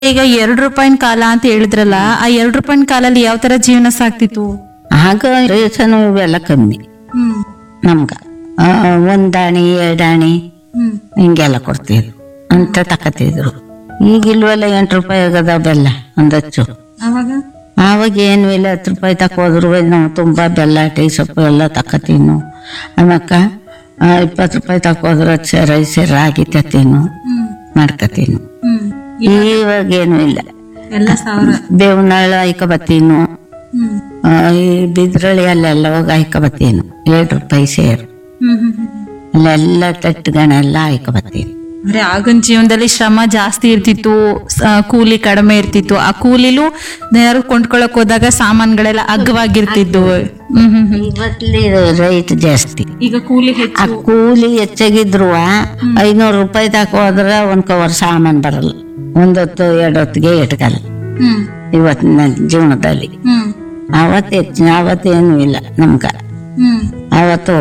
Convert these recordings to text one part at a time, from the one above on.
ಈಗ ಎರಡ್ ರೂಪಾಯಿನ ಕಾಲ ಅಂತ ಹೇಳಿದ್ರಲ್ಲ ಆ ಎರಡ್ ರೂಪಾಯಿನ ಕಾಲಲ್ಲಿ ಯಾವ ತರ ಜೀವನ ಸಾಕ್ತಿತ್ತು ಆಗ ರೇಷನ್ ಇವೆಲ್ಲ ಕಮ್ಮಿ ಹ್ಮ್ ನಮ್ಗ ಆ, ಒಂದಾಣಿ ಎರಡಾಣಿ ಹ್ಮ್ ಹಿಂಗೆಲ್ಲ ಕೊಡ್ತಿದ್ರು ಅಂತ ತಕತಿದ್ರು ಈಗ ಇಲ್ವಲ್ಲ ಎಂಟು ರೂಪಾಯಿ ಆಗದ ಬೆಲ್ಲ ಒಂದಚ್ಚು ಅವಾಗ ಆವಾಗ ಏನು ಇಲ್ಲ ಹತ್ತು ರೂಪಾಯಿ ತಕೋದ್ರು ನಾವು ತುಂಬ ಬೆಲ್ಲ ಟೀ ಸೊಪ್ಪು ಎಲ್ಲ ತಕತೀನು ಆಮ್ಯಾಕ ಇಪ್ಪತ್ತು ರೂಪಾಯಿ ತಕೋದ್ರು ಸೆರ ಸೆರ ರಾಗಿ ತತ್ತೀನು ಹ್ಮ್ ಮಾಡ್ಕತೀನು ಹ್ಮ್ ಇವಾಗ ಏನು ಇಲ್ಲ ಎಲ್ಲ ಸಾವಿರ ಬೇವನಾಳ ಐಕಬತ್ತೀನು ಹ್ಮ್ ಆ, ಈ ಬಿದ್ರಳಿ ಅಲ್ಲೆಲ್ಲ ಹೋಗಿ ಐಕಬತ್ತೀನು ಎರಡು ರೂಪಾಯಿ ಸೇರು ಹ್ಮ್ ಹ್ಮ್ ಹ್ಮ್ ಅಲ್ಲೆಲ್ಲ ತಟ್ಟುಗಳೆಲ್ಲ ಐಕಬತ್ತೀನಿ ಅಂದ್ರೆ ಆಗಿನ ಜೀವನದಲ್ಲಿ ಶ್ರಮ ಜಾಸ್ತಿ ಇರ್ತಿತ್ತು ಸ- ಕೂಲಿ ಕಡಿಮೆ ಇರ್ತಿತ್ತು ಆ ಕೂಲಿಲೂ ಯಾರು ಕೊಂಡ್ಕೊಳಕ್ ಹೋದಾಗ ಸಾಮಾನ್ಗಳೆಲ್ಲ ಅಗ್ಗವಾಗಿರ್ತಿದ್ವು ಹ್ಮ್ ಹ್ಮ್ ಹ್ಮ್. ಇವತ್ತಲ್ಲಿ ರೈಟ್ ಜಾಸ್ತಿ ಈಗ ಕೂಲಿ ಆ ಹೆಚ್ಚು ಕೂಲಿ ಹೆಚ್ಚಾಗಿದ್ರು ಐನೂರು ರೂಪಾಯಿ ತಕ ಹೋದ್ರೆ ಒಂದ್ ಕವರ್ ಸಾಮಾನ್ ಬರಲ್ಲ ಒಂದೊತ್ತು ಎರಡು ಹೊತ್ತಿಗೆ ಇಟ್ಕಲ್ಲ ಹ್ಮ್ ಇವತ್ತಿನ ಜೀವನದಲ್ಲಿ ಹ್ಮ್ ಅವತ್ತು ಹೆಚ್ಚಿನ ಅವತ್ತೇನು ಇಲ್ಲ ನಮ್ಗ ಹ್ಮ್ ಅವತ್ತು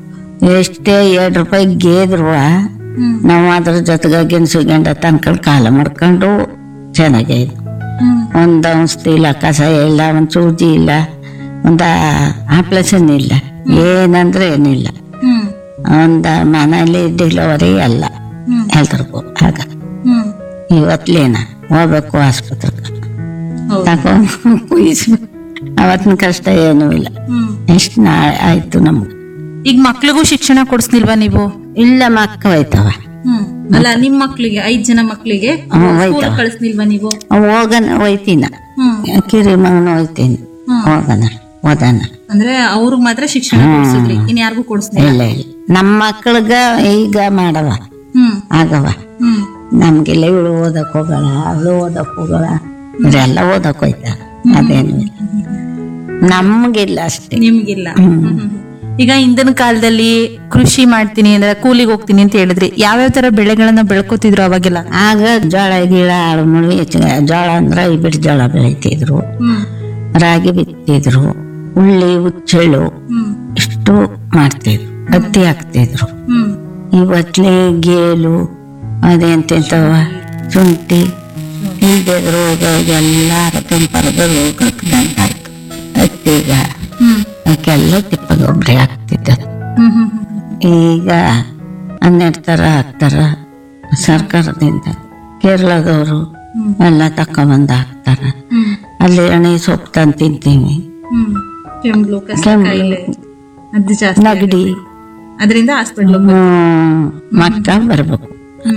ಎಷ್ಟೇ ಎರಡು ರೂಪಾಯಿ ಗೇದ್ರು ಹ್ಮ್ ನಾವು ಅದ್ರ ಜೊತೆಗೆ ಗೆಣಸು ಗೆಂಡ ತನ್ಕೊಂಡು ಕಾಲ ಮಾಡ್ಕೊಂಡು ಚೆನ್ನಾಗೇ ಇದ್ವು ಹ್ಮ್ ಒಂದು ಔಷಧಿ ಇಲ್ಲ ಕಸ ಇಲ್ಲ ಒಂದು ಸೂಜಿ ಇಲ್ಲ ಒಂದು ಆಪ್ರೇಷನ್ ಇಲ್ಲ ಏನಂದ್ರೆ ಏನಿಲ್ಲ ಹ್ಮ್ ಒಂದು ಮನೇಲಿ ಡಿಲಿವರಿ ಎಲ್ಲ ಹ್ಮ್ ಎಲ್ರಿಗೂ ಆಗ ಹ್ಮ್ ಇವತ್ಲೇನ ಹೋಗ್ಬೇಕು ಆಸ್ಪತ್ರೆಗೆ ಹೌದು ತಗೊಂಡು ಕುಯಿಸ್ಬೇಕು ಅವತ್ತಿನ ಕಷ್ಟ ಏನೂ ಇಲ್ಲ ಹ್ಮ್ ಎಷ್ಟು ನಾ ಆಯ್ತು ನಮ್ಗೆ ಈಗ ಮಕ್ಳಿಗೂ ಶಿಕ್ಷಣ ಕೊಡಿಸ್ಲಿಲ್ವಾ ನೀವು ಇಲ್ಲ ಮಕ್ಕ ಹೋಯ್ತವ ಹ್ಮ್ ಅಲ್ಲ ನಿಮ್ ಮಕ್ಳಿಗೆ ಐದ್ ಜನ ಮಕ್ಳಿಗೆ ಹ್ಮ್, ಸ್ಕೂಲ್ ಹೋಯ್ತವ. ಕಳಿಸ್ಲಿಲ್ವಾ ನೀವು ಹೋಗನ ಹೋಯ್ತೀನ ಹ್ಮ್ ಕಿರಿ ಮಗನ ಹೋಯ್ತೀನಿ ಹ್ಮ್. ಹೋಗನ ಓದನ ಅಂದ್ರೆ ಅವ್ರಿಗೆ ಮಾತ್ರ ಶಿಕ್ಷಣ ಕೊಡಿಸಿದ್ರಿ ಇನ್ ಯಾರಿಗೂ ಕೊಡಿಸ್ಲಿಲ್ಲ ಇಲ್ಲ ಇಲ್ಲ ನಮ್ಮ ಮಕ್ಕಳಿಗ ಈಗ ಮಾಡವ ಹ್ಮ್ ಆಗವ ಹ್ಮ್ ನಮ್ಗೆಲ್ಲ ಇವಳು ಓದಕ್ ಹೋಗಲ್ಲ ಅವಳು ಓದಕ್ ಹೋಗಲ್ಲ ಇವರೆಲ್ಲ ಓದಕ್ ಹೋಯ್ತಾರ ಅದೇನು ಇಲ್ಲ ನಮ್ಗಿಲ್ಲ ಅಷ್ಟೇ ನಿಮ್ಗಿಲ್ಲ ಈಗ ಹಿಂದಿನ ಕಾಲದಲ್ಲಿ ಕೃಷಿ ಮಾಡ್ತೀನಿ ಅಂದ್ರೆ ಕೂಲಿಗೆ ಹೋಗ್ತೀನಿ ಅಂತ ಹೇಳಿದ್ರಿ ಯಾವ್ಯಾವ ತರ ಬೆಳೆಗಳನ್ನ ಬೆಳ್ಕೋತಿದ್ರು ಅವಾಗೆಲ್ಲ ಆಗ ಜೋಳ ಗೀಳ ಆಳು ಮುಳುಗಿ ಹೆಚ್ಚಿಗೆ ಜೋಳ ಅಂದ್ರೆ ಇಬಿಟ್ಟು ಜೋಳ ಬೆಳಿತಿದ್ರು ಹ್ಮ್ ರಾಗಿ ಬಿತ್ತಿದ್ರು ಉಳ್ಳಿ ಹುಚ್ಚೆಳ್ಳು ಹ್ಮ್ ಇಷ್ಟು ಮಾಡ್ತಿದ್ರು ಹತ್ತಿ ಹಾಕ್ತಿದ್ರು ಹ್ಮ್ ಇವತ್ಲೆ ಗೇಲು ಅದೆಂತೆಂತವ ಶುಂಠಿ ಇಲ್ದೆ ರೋಗ ಎಲ್ಲ ಕೆಂಪರದ ರೋಗಕ್ಕೆ ದಂಡಾಯ್ತು ಹತ್ತಿಗ ಹ್ಮ್ ಅವಕ್ಕೆಲ್ಲ ತಿಪ್ಪ ಗೊಬ್ಬರ ಹಾಕ್ತಿದ್ದರು ಹ್ಮ್ ಹ್ಮ್ ಈಗ ಹನ್ನೆರಡು ಥರ ಹಾಕ್ತಾರ ಸರ್ಕಾರದಿಂದ ಕೇರಳದವರು ಎಲ್ಲ ತಕೊಂಬಂದು ಹಾಕ್ತಾರ ಹ್ಮ್ ಅಲ್ಲಿ ಎಣ್ಣೆ ಸೊಪ್ಪು ತಂದು ತಿಂತೀವಿ ಹ್ಮ್ ಕೆಂಬ್ಲು ಕಸ ಕೆಂಪು. ಕಾಯಿಲೆ ಅದು ಜಾಸ್ತಿ ನಗಡಿ ಅದರಿಂದ ಹಾಸ್ಪಿಟ್ಲ್ ಹ್ಮ್ ಮಕ್ಕ ಬರ್ಬೇಕು